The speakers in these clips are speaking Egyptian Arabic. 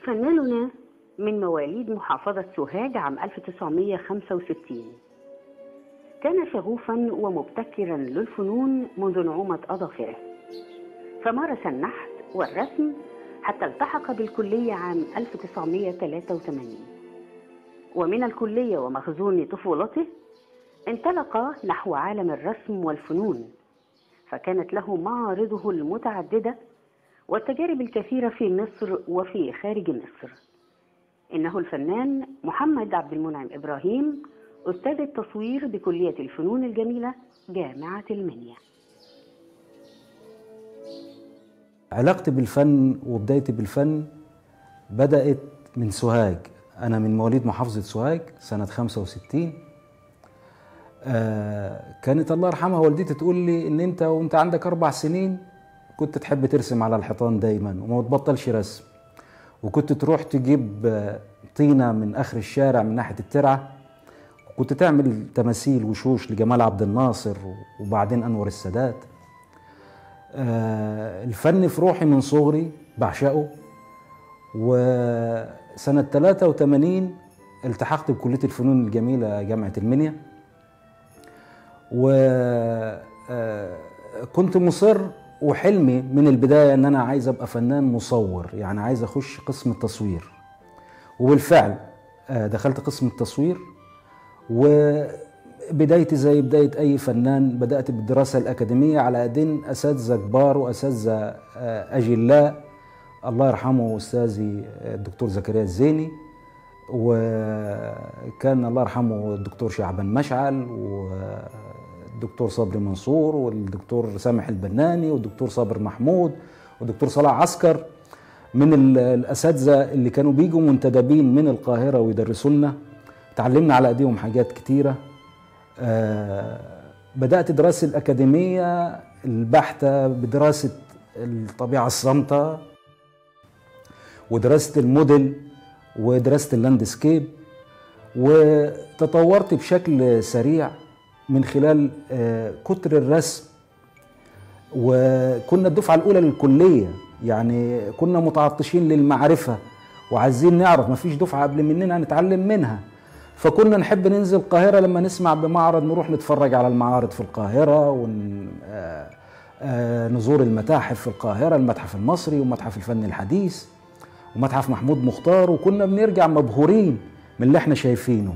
فناننا من مواليد محافظة سوهاج عام 1965 كان شغوفا ومبتكرا للفنون منذ نعومة أظافره فمارس النحت والرسم حتى التحق بالكلية عام 1983 ومن الكلية ومخزون طفولته انطلق نحو عالم الرسم والفنون فكانت له معارضه المتعددة والتجارب الكثيرة في مصر وفي خارج مصر إنه الفنان محمد عبد المنعم إبراهيم أستاذ التصوير بكلية الفنون الجميلة جامعة المنيا علاقتي بالفن وبدايتي بالفن بدأت من سوهاج أنا من مواليد محافظة سوهاج سنة 65 آه كانت الله يرحمها والدتي تقول لي إن أنت وأنت عندك أربع سنين كنت تحب ترسم على الحيطان دايما وما تبطلش رسم وكنت تروح تجيب آه، طينة من آخر الشارع من ناحية الترعة وكنت تعمل تماثيل وشوش لجمال عبد الناصر وبعدين أنور السادات آه، الفن في روحي من صغري بعشقه وسنة 83 التحقت بكلية الفنون الجميلة جامعة المنيا وكنت مصر وحلمي من البداية ان انا عايز ابقى فنان مصور يعني عايز اخش قسم التصوير وبالفعل آه، دخلت قسم التصوير وبدايتي زي بداية أي فنان بدأت بالدراسة الأكاديمية على أيدين أساتذة كبار وأساتذة آه، أجلاء الله يرحمه أستاذي آه، الدكتور زكريا الزيني وكان الله يرحمه الدكتور شعبان مشعل والدكتور صبري منصور والدكتور سامح البناني والدكتور صابر محمود والدكتور صلاح عسكر من ال- الاساتذه اللي كانوا بيجوا منتدبين من القاهره ويدرسوا لنا تعلمنا على ايديهم حاجات كتيره آه، بدات دراستي الاكاديميه البحته بدراسه الطبيعه الصامته ودراسه الموديل ودراسه اللاندسكيب وتطورت بشكل سريع من خلال آه، كتر الرسم وكنا الدفعة الأولى للكلية يعني كنا متعطشين للمعرفة وعايزين نعرف مفيش دفعة قبل مننا نتعلم منها فكنا نحب ننزل القاهرة لما نسمع بمعرض نروح نتفرج على المعارض في القاهرة ون... آه، آه، نزور المتاحف في القاهرة المتحف المصري ومتحف الفن الحديث ومتحف محمود مختار وكنا بنرجع مبهورين من اللي احنا شايفينه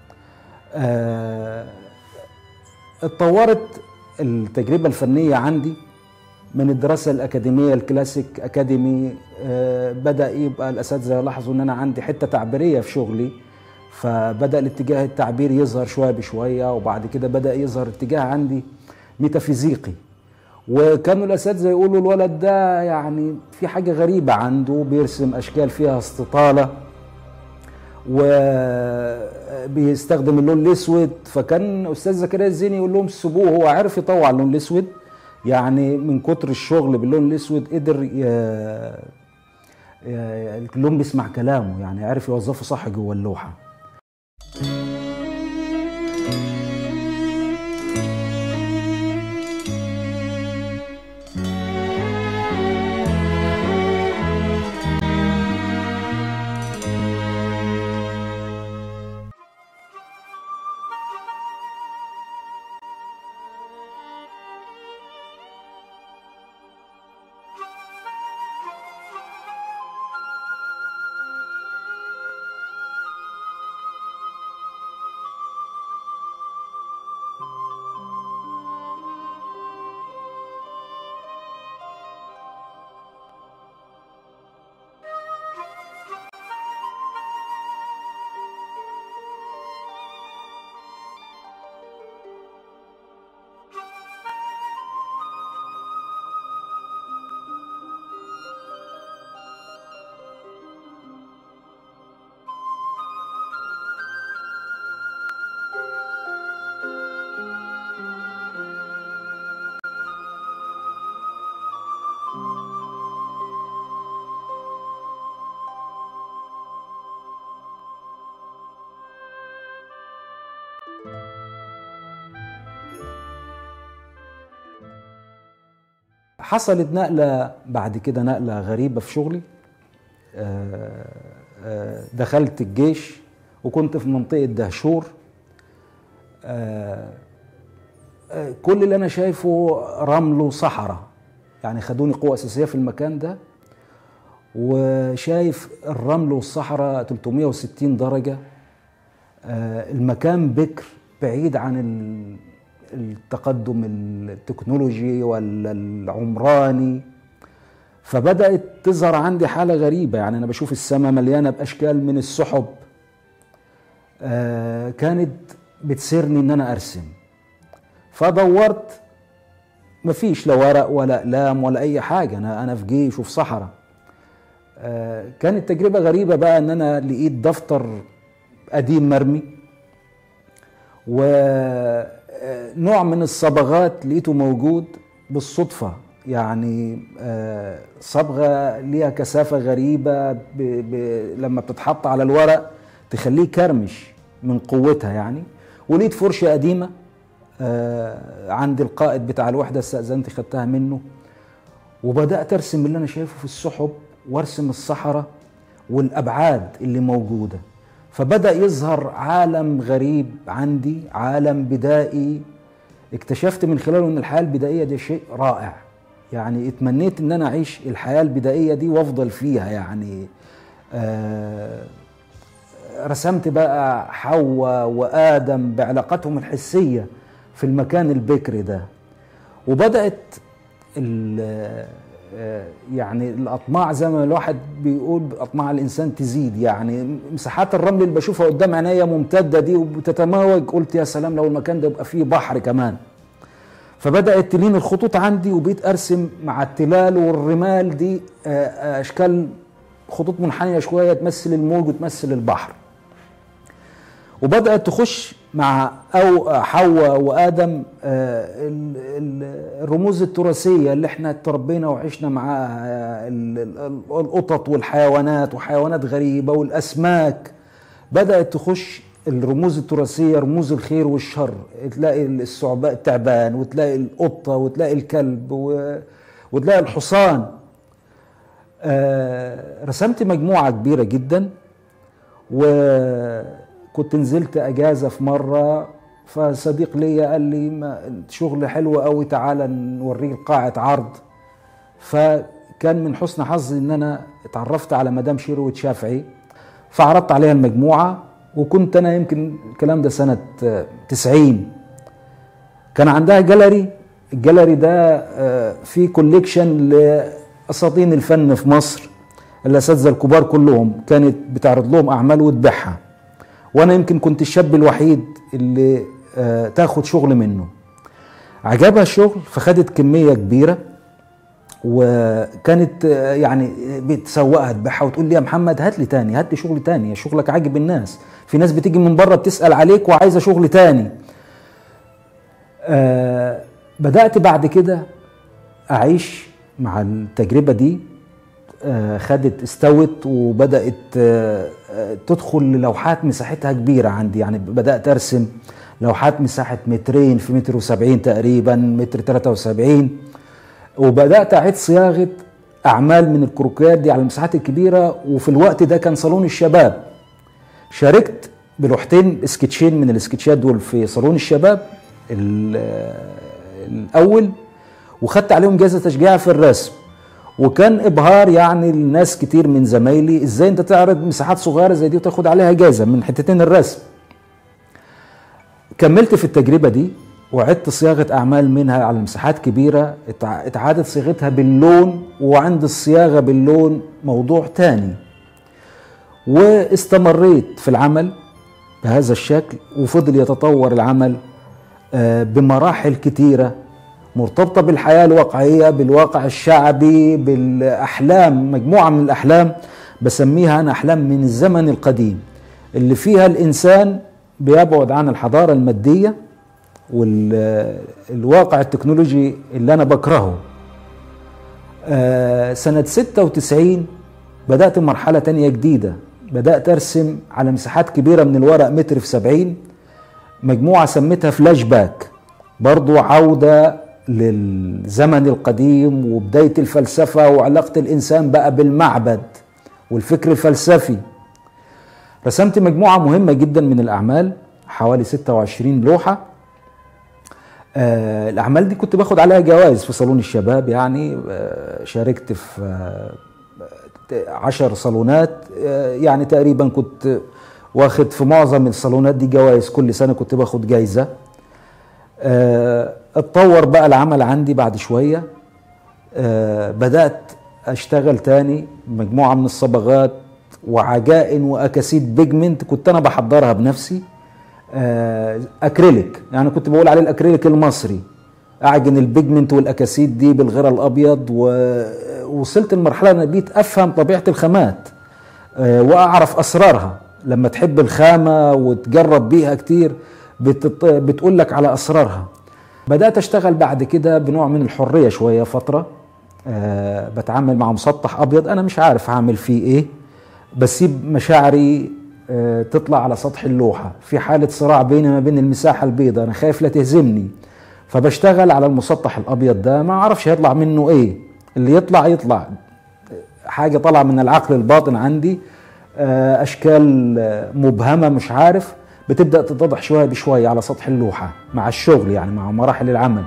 آه، اتطورت التجربة الفنية عندي من الدراسة الأكاديمية الكلاسيك أكاديمي آه، بدأ يبقى الأساتذة لاحظوا إن أنا عندي حتة تعبيرية في شغلي فبدأ الاتجاه التعبيري يظهر شوية بشوية وبعد كده بدأ يظهر اتجاه عندي ميتافيزيقي وكانوا الأساتذة يقولوا الولد ده يعني في حاجة غريبة عنده بيرسم أشكال فيها استطالة وبيستخدم اللون الاسود فكان استاذ زكريا الزيني يقول لهم سيبوه هو عارف يطوع اللون الاسود يعني من كتر الشغل باللون الاسود قدر ي... ي- اللون بيسمع كلامه يعني عارف يوظفه صح جوه اللوحه حصلت نقلة بعد كده نقلة غريبة في شغلي آه، آه، دخلت الجيش وكنت في منطقة دهشور آه، آه، كل اللي أنا شايفه رمل وصحراء يعني خدوني قوة أساسية في المكان ده وشايف الرمل والصحراء 360 درجة آه، المكان بكر بعيد عن ال- التقدم التكنولوجي ولا العمراني فبدأت تظهر عندي حالة غريبة يعني أنا بشوف السماء مليانة بأشكال من السحب آه، كانت بتسيرني إن أنا أرسم فدورت مفيش لا ورق ولا أقلام ولا أي حاجة أنا أنا في جيش وفي صحراء آه، كانت تجربة غريبة بقى إن أنا لقيت دفتر قديم مرمي ونوع من الصبغات لقيته موجود بالصدفة يعني آه، صبغة ليها كثافة غريبة ب... ب... لما بتتحط على الورق تخليه كرمش من قوتها يعني ولقيت فرشة قديمة آه، عند القائد بتاع الوحدة استأذنت خدتها منه وبدأت أرسم اللي أنا شايفه في السحب وأرسم الصحراء والأبعاد اللي موجودة فبدأ يظهر عالم غريب عندي عالم بدائي اكتشفت من خلاله ان الحياه البدائيه دي شيء رائع يعني اتمنيت ان انا اعيش الحياه البدائيه دي وافضل فيها يعني آه رسمت بقى حواء وادم بعلاقتهم الحسيه في المكان البكري ده وبدات ال- آه، يعني الاطماع زي ما الواحد بيقول اطماع الانسان تزيد يعني مساحات الرمل اللي بشوفها قدام عينيا ممتده دي وبتتموج قلت يا سلام لو المكان ده يبقى فيه بحر كمان فبدات تلين الخطوط عندي وبقيت ارسم مع التلال والرمال دي آه، آه، اشكال خطوط منحنيه شويه تمثل الموج وتمثل البحر وبدات تخش مع او حواء وادم آه، ال- ال- الرموز التراثيه اللي احنا تربينا وعشنا معاها آه، ال- ال- القطط والحيوانات وحيوانات غريبه والاسماك بدات تخش الرموز التراثيه رموز الخير والشر تلاقي الثعبان التعبان وتلاقي القطه وتلاقي الكلب و- وتلاقي الحصان آه، رسمت مجموعه كبيره جدا وكنت نزلت اجازه في مره فصديق ليا قال لي ما شغل حلو قوي تعالى نوريك قاعه عرض فكان من حسن حظي ان انا اتعرفت على مدام شيروت شافعي فعرضت عليها المجموعه وكنت انا يمكن الكلام ده سنه آه، 90 كان عندها جاليري الجاليري ده آه، فيه كوليكشن لاساطين الفن في مصر الاساتذه الكبار كلهم كانت بتعرض لهم اعمال وتبيعها وانا يمكن كنت الشاب الوحيد اللي آه، تاخد شغل منه عجبها الشغل فخدت كميه كبيره وكانت آه، يعني بتسوقها تبيعها وتقول لي يا محمد هات لي تاني هات لي شغل تاني شغلك عاجب الناس في ناس بتيجي من بره بتسال عليك وعايزه شغل تاني آه بدات بعد كده اعيش مع التجربه دي آه خدت استوت وبدات آه آه، تدخل للوحات مساحتها كبيره عندي يعني بدات ارسم لوحات مساحه مترين في متر وسبعين تقريبا متر 73 وبدات اعيد صياغه اعمال من الكروكيات دي على المساحات الكبيره وفي الوقت ده كان صالون الشباب شاركت بلوحتين سكتشين من السكتشات دول في صالون الشباب ال- الاول وخدت عليهم جائزه تشجيع في الرسم وكان ابهار يعني لناس كتير من زمايلي ازاي انت تعرض مساحات صغيره زي دي وتاخد عليها جائزه من حتتين الرسم كملت في التجربه دي وعدت صياغه اعمال منها على مساحات كبيره اتع- اتعادت صياغتها باللون وعند الصياغه باللون موضوع تاني واستمريت في العمل بهذا الشكل وفضل يتطور العمل آه، بمراحل كتيرة مرتبطة بالحياة الواقعية بالواقع الشعبي بالأحلام مجموعة من الأحلام بسميها أنا أحلام من الزمن القديم اللي فيها الإنسان بيبعد عن الحضارة المادية والواقع التكنولوجي اللي أنا بكرهه آه، سنة 96 بدأت مرحلة تانية جديدة بدأت أرسم على مساحات كبيرة من الورق متر في 70 مجموعة سميتها فلاش باك برضو عودة للزمن القديم وبداية الفلسفة وعلاقة الإنسان بقى بالمعبد والفكر الفلسفي رسمت مجموعة مهمة جدا من الأعمال حوالي 26 لوحة آه الأعمال دي كنت باخد عليها جوائز في صالون الشباب يعني آه شاركت في آه عشر صالونات آه يعني تقريبا كنت واخد في معظم الصالونات دي جوائز كل سنة كنت باخد جايزة آه اتطور بقى العمل عندي بعد شوية آه بدأت أشتغل تاني مجموعة من الصبغات وعجائن وأكاسيد بيجمنت كنت أنا بحضرها بنفسي آه أكريليك يعني كنت بقول عليه الأكريليك المصري أعجن البيجمنت والأكاسيد دي بالغير الأبيض ووصلت لمرحلة أنا بقيت أفهم طبيعة الخامات آه وأعرف أسرارها لما تحب الخامة وتجرب بيها كتير بتط... بتقول لك على أسرارها بدأت أشتغل بعد كده بنوع من الحرية شوية فترة أه بتعامل مع مسطح أبيض أنا مش عارف هعمل فيه إيه بسيب مشاعري أه تطلع على سطح اللوحة في حالة صراع بيني ما بين المساحة البيضاء أنا خايف لا تهزمني فبشتغل على المسطح الأبيض ده ما أعرفش هيطلع منه إيه اللي يطلع يطلع حاجة طالعة من العقل الباطن عندي أه أشكال مبهمة مش عارف بتبدا تتضح شويه بشويه على سطح اللوحه مع الشغل يعني مع مراحل العمل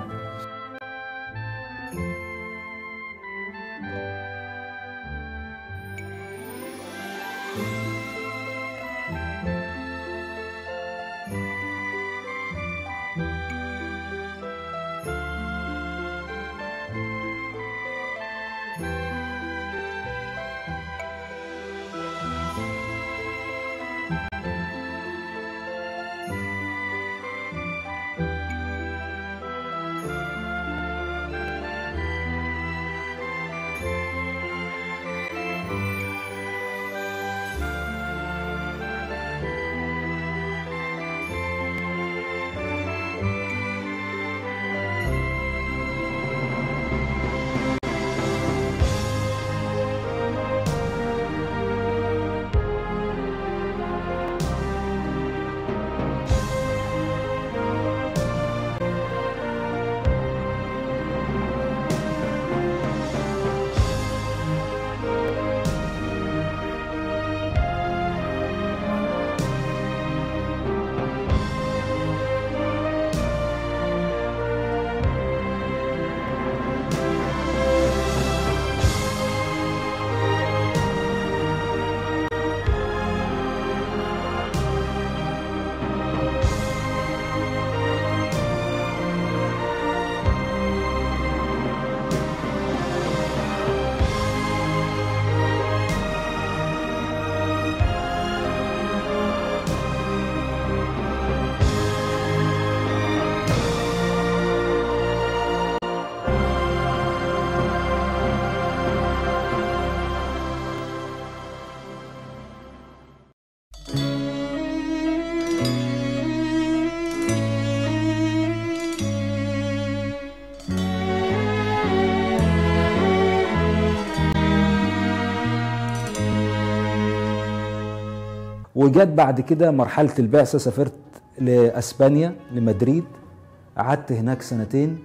وجت بعد كده مرحلة البعثة سافرت لأسبانيا لمدريد قعدت هناك سنتين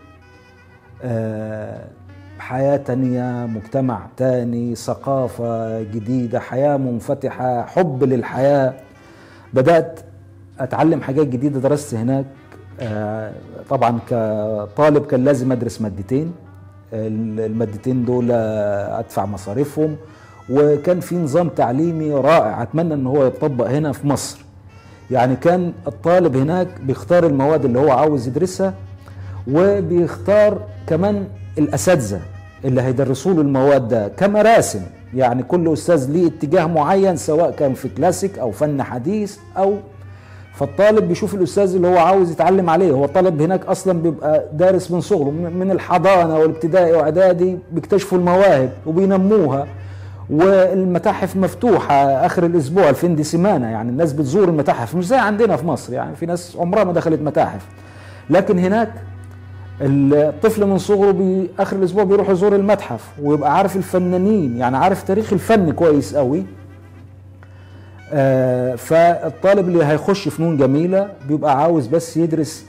آه، حياة تانية مجتمع تاني ثقافة جديدة حياة منفتحة حب للحياة بدأت أتعلم حاجات جديدة درست هناك آه، طبعا كطالب كان لازم أدرس مادتين المادتين دول أدفع مصاريفهم وكان في نظام تعليمي رائع أتمنى أن هو يتطبق هنا في مصر يعني كان الطالب هناك بيختار المواد اللي هو عاوز يدرسها وبيختار كمان الاساتذه اللي هيدرسوا له المواد ده كمراسم يعني كل استاذ ليه اتجاه معين سواء كان في كلاسيك او فن حديث او فالطالب بيشوف الاستاذ اللي هو عاوز يتعلم عليه هو الطالب هناك اصلا بيبقى دارس من صغره من الحضانه والابتدائي واعدادي بيكتشفوا المواهب وبينموها والمتاحف مفتوحة آخر الأسبوع الفين دي سيمانة يعني الناس بتزور المتاحف مش زي عندنا في مصر يعني في ناس عمرها ما دخلت متاحف لكن هناك الطفل من صغره بي آخر الأسبوع بيروح يزور المتحف ويبقى عارف الفنانين يعني عارف تاريخ الفن كويس قوي آه فالطالب اللي هيخش فنون جميلة بيبقى عاوز بس يدرس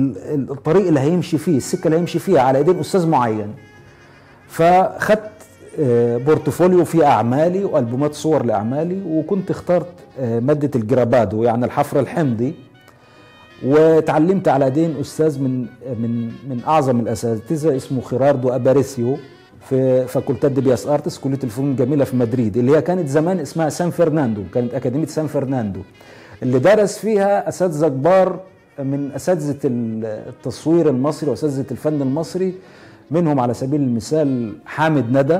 الطريق اللي هيمشي فيه السكة اللي هيمشي فيها على ايدين أستاذ معين فخدت آه، بورتفوليو فيه اعمالي والبومات صور لاعمالي وكنت اخترت آه، ماده الجرابادو يعني الحفر الحمضي وتعلمت على دين استاذ من من من اعظم الاساتذه اسمه خيراردو اباريسيو في فاكولتات دي بياس ارتس كليه الفنون الجميله في مدريد اللي هي كانت زمان اسمها سان فرناندو كانت اكاديميه سان فرناندو اللي درس فيها اساتذه كبار من اساتذه التصوير المصري واساتذه الفن المصري منهم على سبيل المثال حامد ندى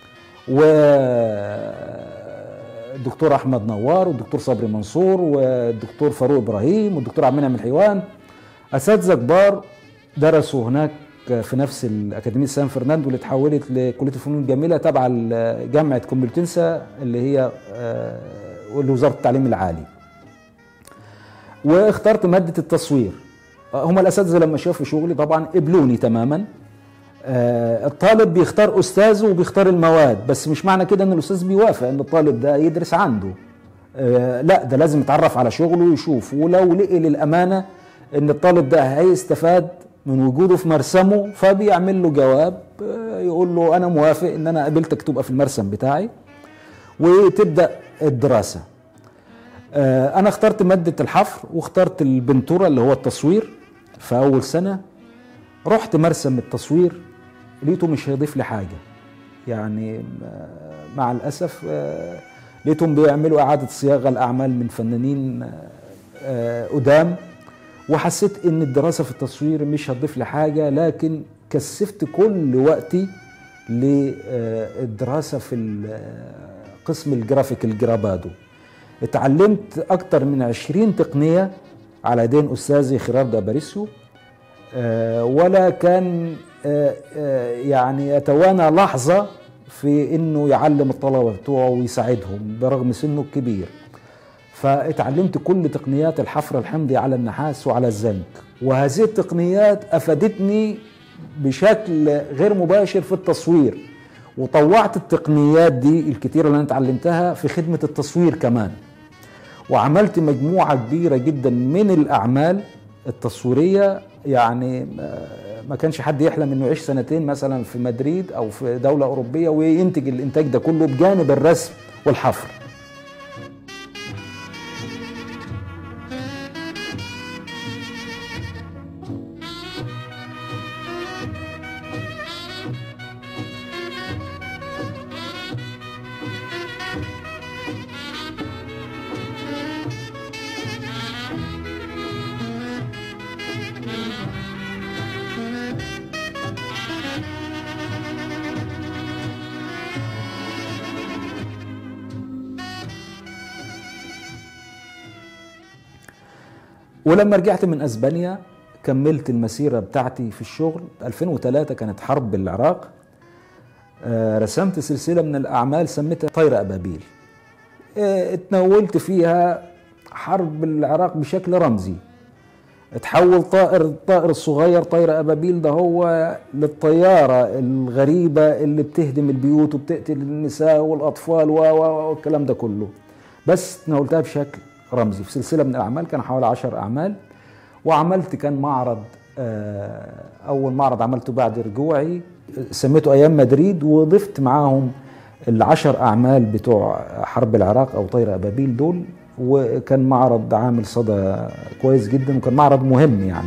والدكتور احمد نوار والدكتور صبري منصور والدكتور فاروق ابراهيم والدكتور عبد المنعم الحيوان اساتذه كبار درسوا هناك في نفس الاكاديميه سان فرناندو اللي اتحولت لكليه الفنون الجميله تبع جامعه كومبلتنسا اللي هي آه، وزاره التعليم العالي واخترت ماده التصوير هم الاساتذه لما شافوا شغلي طبعا قبلوني تماما آه، الطالب بيختار استاذه وبيختار المواد بس مش معنى كده ان الاستاذ بيوافق ان الطالب ده يدرس عنده آه، لا ده لازم يتعرف على شغله ويشوف ولو لقي للامانه ان الطالب ده هيستفاد من وجوده في مرسمه فبيعمل له جواب آه، يقول له انا موافق ان انا قبلتك تبقى في المرسم بتاعي وتبدا الدراسه انا اخترت ماده الحفر واخترت البنتوره اللي هو التصوير في اول سنه رحت مرسم التصوير لقيته مش هيضيف لي حاجه يعني مع الاسف لقيتهم بيعملوا اعاده صياغه لاعمال من فنانين قدام وحسيت ان الدراسه في التصوير مش هتضيف لي حاجه لكن كثفت كل وقتي للدراسه في قسم الجرافيك الجرابادو اتعلمت اكتر من عشرين تقنيه على يدين استاذي خيراردو اباريسيو ولا كان يعني يتوانى لحظة في انه يعلم الطلبة بتوعه ويساعدهم برغم سنه الكبير فاتعلمت كل تقنيات الحفر الحمضي على النحاس وعلى الزنك وهذه التقنيات افادتني بشكل غير مباشر في التصوير وطوعت التقنيات دي الكتيرة اللي انا اتعلمتها في خدمة التصوير كمان وعملت مجموعة كبيرة جدا من الأعمال التصويرية يعني ما كانش حد يحلم انه يعيش سنتين مثلا في مدريد او في دوله اوروبيه وينتج الانتاج ده كله بجانب الرسم والحفر ولما رجعت من اسبانيا كملت المسيره بتاعتي في الشغل 2003 كانت حرب العراق رسمت سلسله من الاعمال سميتها طير ابابيل اتناولت فيها حرب العراق بشكل رمزي اتحول طائر الطائر الصغير طير ابابيل ده هو للطياره الغريبه اللي بتهدم البيوت وبتقتل النساء والاطفال والكلام ده كله بس تناولتها بشكل رمزي في سلسله من الاعمال كان حوالي 10 اعمال وعملت كان معرض اول معرض عملته بعد رجوعي سميته ايام مدريد وضفت معاهم العشر اعمال بتوع حرب العراق او طير ابابيل دول وكان معرض عامل صدى كويس جدا وكان معرض مهم يعني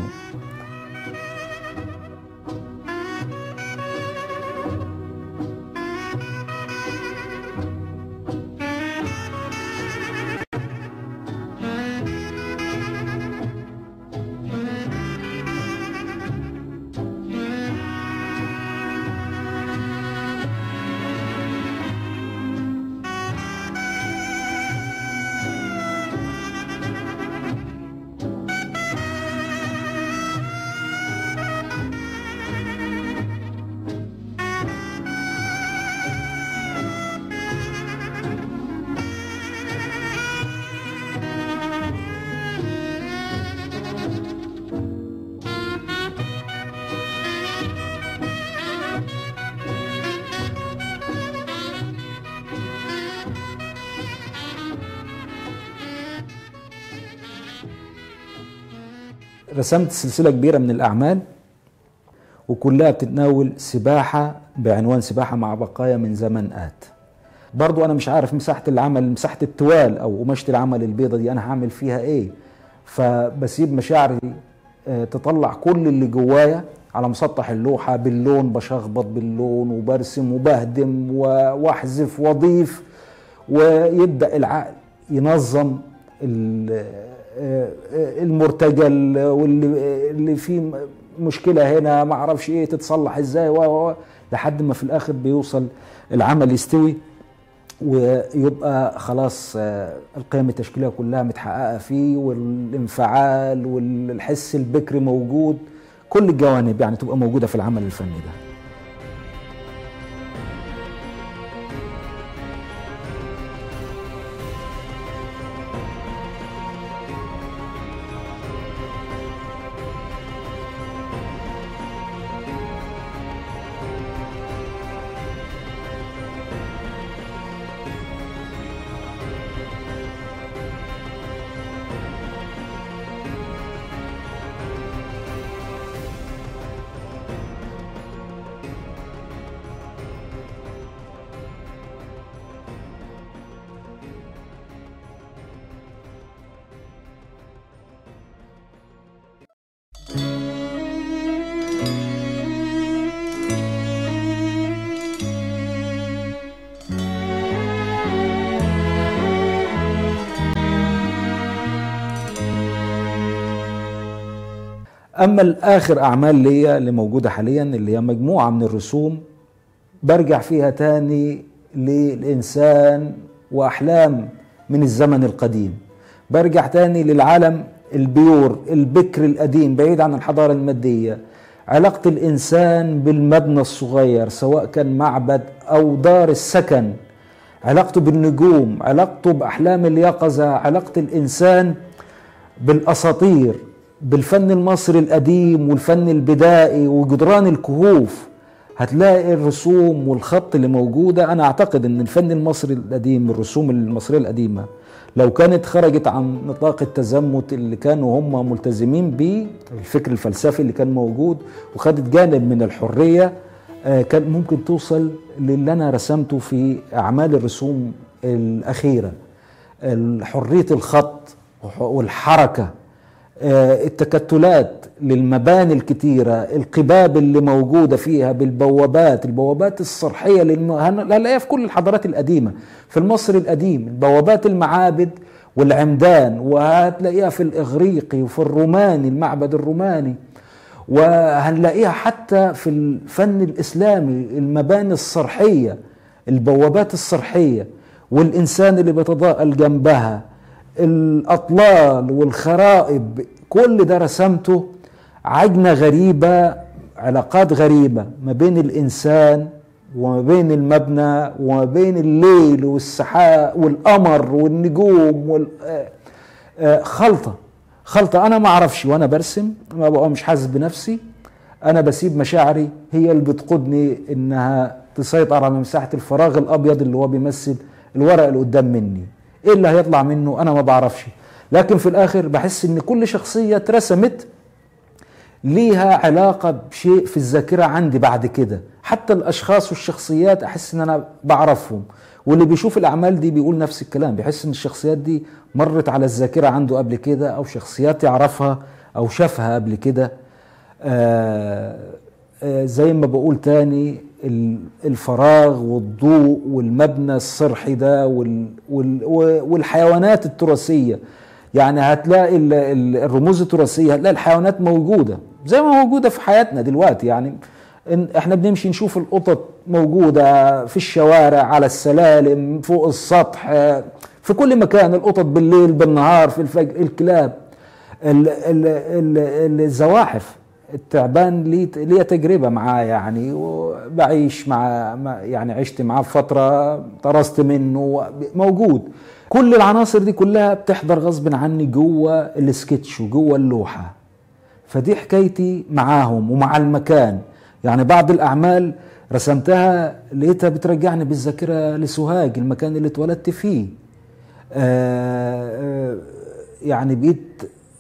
رسمت سلسله كبيره من الاعمال وكلها بتتناول سباحة بعنوان سباحة مع بقايا من زمن آت برضو أنا مش عارف مساحة العمل مساحة التوال أو قماشة العمل البيضة دي أنا هعمل فيها إيه فبسيب مشاعري آه، تطلع كل اللي جوايا على مسطح اللوحة باللون بشخبط باللون وبرسم وبهدم و- واحذف واضيف ويبدأ العقل ينظم ال- آه، آه، المرتجل واللي اللي فيه مشكلة هنا ما اعرفش ايه تتصلح ازاي و و- و- لحد ما في الاخر بيوصل العمل يستوي ويبقى خلاص آه، القيم التشكيليه كلها متحققه فيه والانفعال والحس البكري موجود كل الجوانب يعني تبقى موجوده في العمل الفني ده اما الاخر اعمال ليا اللي موجوده حاليا اللي هي مجموعه من الرسوم برجع فيها تاني للانسان واحلام من الزمن القديم برجع تاني للعالم البيور البكر القديم بعيد عن الحضاره الماديه علاقه الانسان بالمبنى الصغير سواء كان معبد او دار السكن علاقته بالنجوم علاقته باحلام اليقظه علاقه الانسان بالاساطير بالفن المصري القديم والفن البدائي وجدران الكهوف هتلاقي الرسوم والخط اللي موجودة أنا أعتقد أن الفن المصري القديم الرسوم المصرية القديمة لو كانت خرجت عن نطاق التزمت اللي كانوا هم ملتزمين بيه الفكر الفلسفي اللي كان موجود وخدت جانب من الحرية آه، كان ممكن توصل للي أنا رسمته في أعمال الرسوم الأخيرة حرية الخط والحركة آه، التكتلات للمباني الكتيرة القباب اللي موجودة فيها بالبوابات البوابات الصرحية اللي هنلاقيها في كل الحضارات القديمة في المصري القديم بوابات المعابد والعمدان وهتلاقيها في الإغريقي وفي الروماني المعبد الروماني وهنلاقيها حتى في الفن الإسلامي المباني الصرحية البوابات الصرحية والإنسان اللي بيتضاءل جنبها الأطلال والخرائب كل ده رسمته عجنة غريبة علاقات غريبة ما بين الإنسان وما بين المبنى وما بين الليل والسحاب والقمر والنجوم وال... آه، آه، خلطة خلطة أنا ما أعرفش وأنا برسم ما بقى مش حاسس بنفسي أنا بسيب مشاعري هي اللي بتقودني إنها تسيطر على مساحة الفراغ الأبيض اللي هو بيمثل الورق اللي قدام مني إيه اللي هيطلع منه أنا ما بعرفش لكن في الآخر بحس إن كل شخصية اترسمت ليها علاقة بشيء في الذاكرة عندي بعد كده حتى الأشخاص والشخصيات أحس إن أنا بعرفهم واللي بيشوف الأعمال دي بيقول نفس الكلام بيحس إن الشخصيات دي مرت على الذاكرة عنده قبل كده أو شخصيات يعرفها أو شافها قبل كده آه آه زي ما بقول تاني ال- الفراغ والضوء والمبنى الصرحي ده وال وال والحيوانات التراثية يعني هتلاقي ال- ال- الرموز التراثية هتلاقي الحيوانات موجودة زي ما موجودة في حياتنا دلوقتي يعني إن احنا بنمشي نشوف القطط موجودة في الشوارع على السلالم فوق السطح آه، في كل مكان القطط بالليل بالنهار في الفجر الكلاب ال- ال- ال- الزواحف التعبان ليه ليه تجربه معاه يعني وبعيش مع مع- يعني عشت معاه فتره طرست منه موجود كل العناصر دي كلها بتحضر غصب عني جوه السكتش وجوه اللوحه فدي حكايتي معاهم ومع المكان يعني بعض الاعمال رسمتها لقيتها بترجعني بالذاكره لسوهاج المكان اللي اتولدت فيه آه، آه، يعني بقيت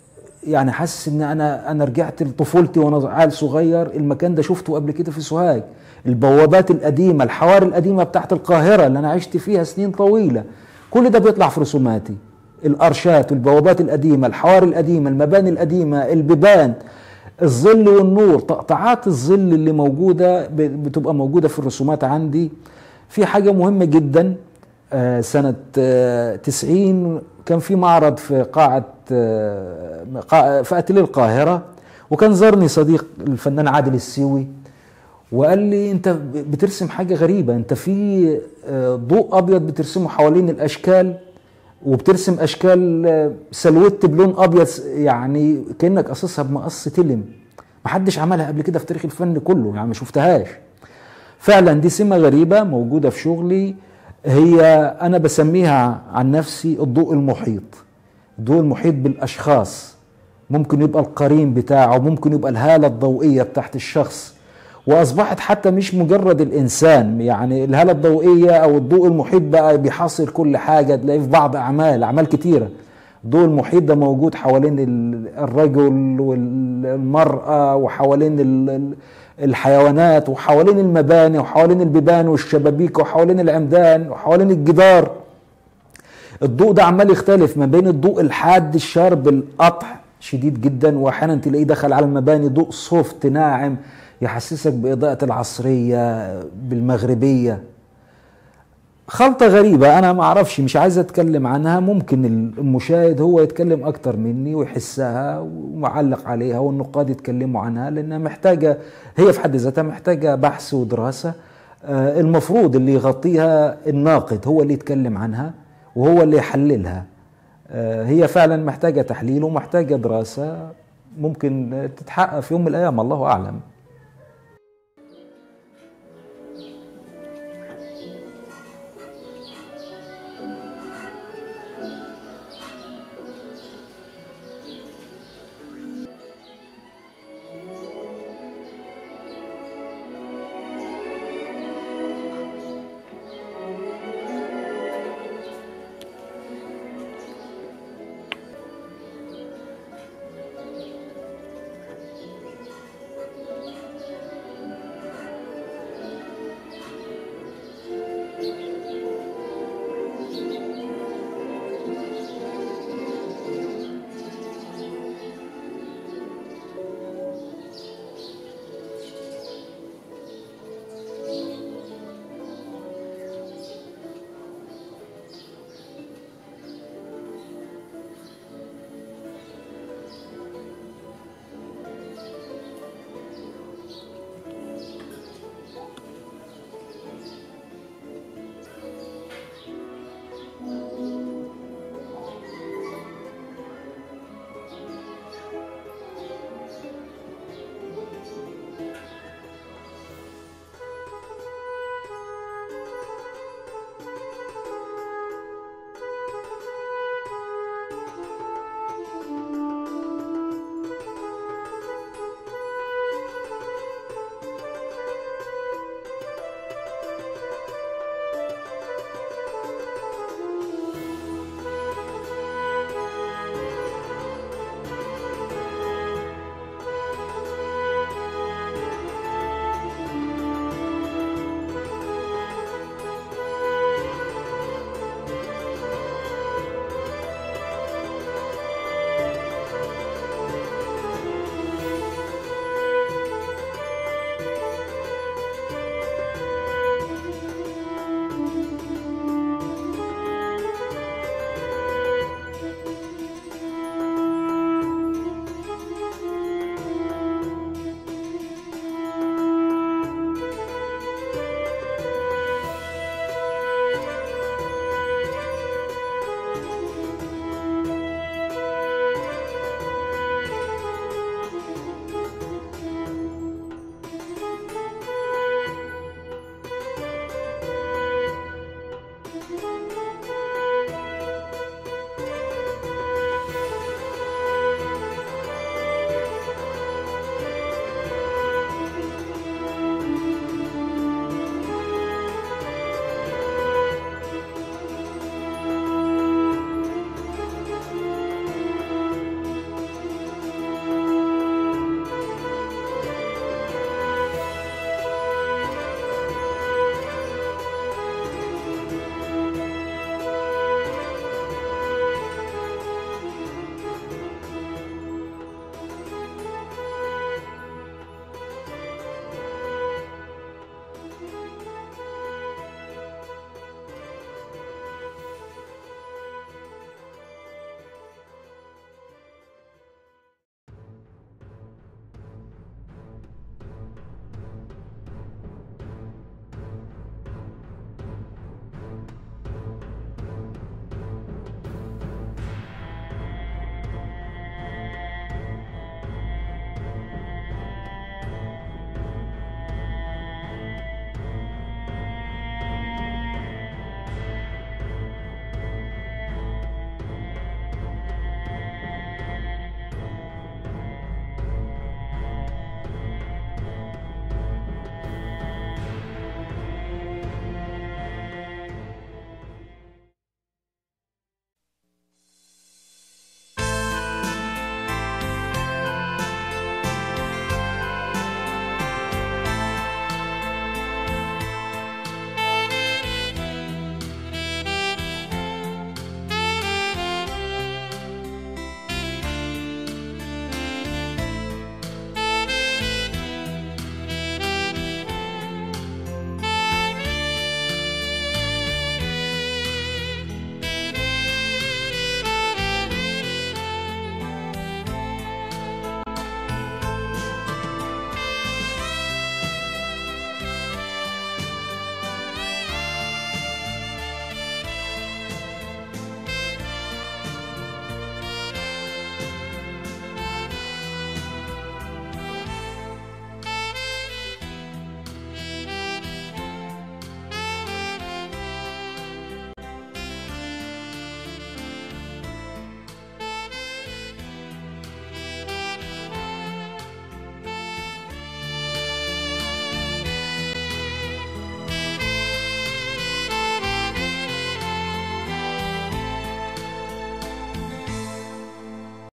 يعني حاسس ان انا انا رجعت لطفولتي وانا عيل صغير المكان ده شفته قبل كده في سوهاج البوابات القديمه الحواري القديمه بتاعت القاهره اللي انا عشت فيها سنين طويله كل ده بيطلع في رسوماتي الارشات والبوابات القديمه الحواري القديمه المباني القديمه البيبان الظل والنور تقطعات الظل اللي موجوده ب- بتبقى موجوده في الرسومات عندي في حاجه مهمه جدا آه، سنه آه، 90 كان في معرض في قاعه آه، قاعة- في اتيليه القاهره وكان زارني صديق الفنان عادل السيوي وقال لي انت بترسم حاجه غريبه انت في آه، ضوء ابيض بترسمه حوالين الاشكال وبترسم اشكال آه، سلوت بلون ابيض يعني كانك قصصها بمقص تلم محدش عملها قبل كده في تاريخ الفن كله يعني ما شفتهاش فعلا دي سمه غريبه موجوده في شغلي هي انا بسميها عن نفسي الضوء المحيط الضوء المحيط بالاشخاص ممكن يبقى القرين بتاعه ممكن يبقى الهاله الضوئيه بتاعت الشخص واصبحت حتى مش مجرد الانسان يعني الهاله الضوئيه او الضوء المحيط بقى بيحاصر كل حاجه تلاقيه في بعض اعمال اعمال كتيره الضوء المحيط ده موجود حوالين ال- الرجل والمراه وحوالين ال- ال- الحيوانات وحوالين المباني وحوالين البيبان والشبابيك وحوالين العمدان وحوالين الجدار الضوء ده عمال يختلف ما بين الضوء الحاد الشارب القطع شديد جدا واحيانا تلاقيه دخل على المباني ضوء سوفت ناعم يحسسك بإضاءة العصرية بالمغربية خلطة غريبة أنا ما أعرفش مش عايز أتكلم عنها ممكن المشاهد هو يتكلم أكتر مني ويحسها ومعلق عليها والنقاد يتكلموا عنها لأنها محتاجة هي في حد ذاتها محتاجة بحث ودراسة آه، المفروض اللي يغطيها الناقد هو اللي يتكلم عنها وهو اللي يحللها آه، هي فعلا محتاجة تحليل ومحتاجة دراسة ممكن تتحقق في يوم من الأيام الله أعلم